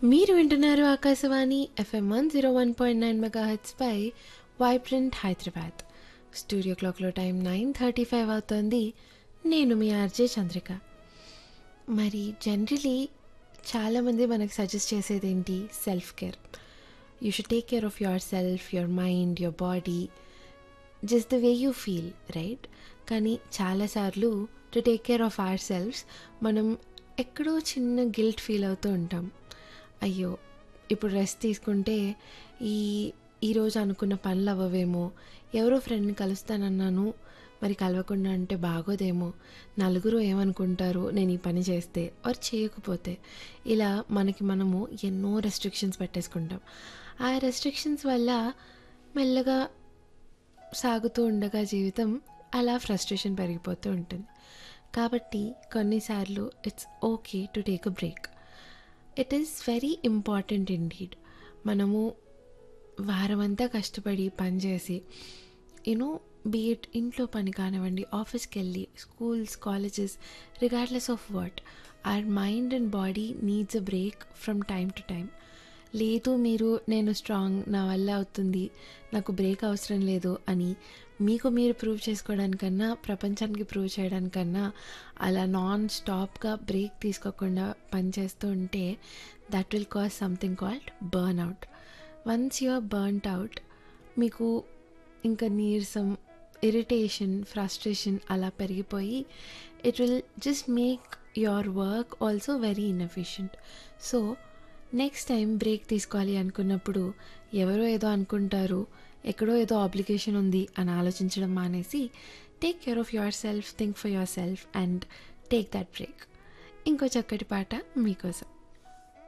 మీరు వింటున్నారు Akashvani FM one zero one point nine mega పై వైబ్రెంట్ హైదరాబాద్ స్టూడియో క్లాక్లో టైం నైన్ థర్టీ ఫైవ్ అవుతోంది నేను మీ ఆర్జే చంద్రిక మరి జనరలీ చాలామంది మనకు సజెస్ట్ చేసేది ఏంటి self care you should take care of yourself your mind your body just the way you feel right కానీ చాలాసార్లు to take care of ourselves మనం ఎక్కడో చిన్న గిల్ట్ ఫీల్ అవుతూ ఉంటాం అయ్యో ఇప్పుడు రెస్ట్ తీసుకుంటే ఈ ఈరోజు అనుకున్న పనులు అవ్వవేమో ఎవరో ఫ్రెండ్ని కలుస్తానన్నాను మరి కలవకుండా అంటే బాగోదేమో నలుగురు ఏమనుకుంటారు నేను ఈ పని చేస్తే ఆర్ చేయకపోతే ఇలా మనకి మనము ఎన్నో రెస్ట్రిక్షన్స్ పెట్టేసుకుంటాం ఆ రెస్ట్రిక్షన్స్ వల్ల మెల్లగా సాగుతూ ఉండగా జీవితం అలా ఫ్రస్ట్రేషన్ పెరిగిపోతూ ఉంటుంది కాబట్టి కొన్నిసార్లు it's okay to take a break it is very important indeed మనము వారమంతా కష్టపడి పనిచేసి యూనో బీఎడ్ ఇంట్లో పని కానివ్వండి ఆఫీస్కి వెళ్ళి schools colleges regardless of what are mind and body needs a break from time to time లేదు మీరు నేను స్ట్రాంగ్ నా వల్ల అవుతుంది నాకు బ్రేక్ అవసరం లేదు అని మీకు మీరు ప్రూవ్ చేసుకోవడానికన్నా ప్రపంచానికి ప్రూవ్ చేయడానికన్నా అలా నాన్ స్టాప్గా బ్రేక్ తీసుకోకుండా పనిచేస్తూ ఉంటే that will cause something called burn out once you are burnt out మీకు ఇంకా నీరసం ఇరిటేషన్ ఫ్రస్ట్రేషన్ అలా పెరిగిపోయి it will just make your work also very inefficient so next time break తీసుకోవాలి అనుకున్నప్పుడు ఎవరో ఏదో అనుకుంటారు ఎక్కడో ఏదో ఆబ్లిగేషన్ ఉంది అని ఆలోచించడం మానేసి take care of yourself think for yourself and take that break ఇంకో చక్కటి పాట మీకోసం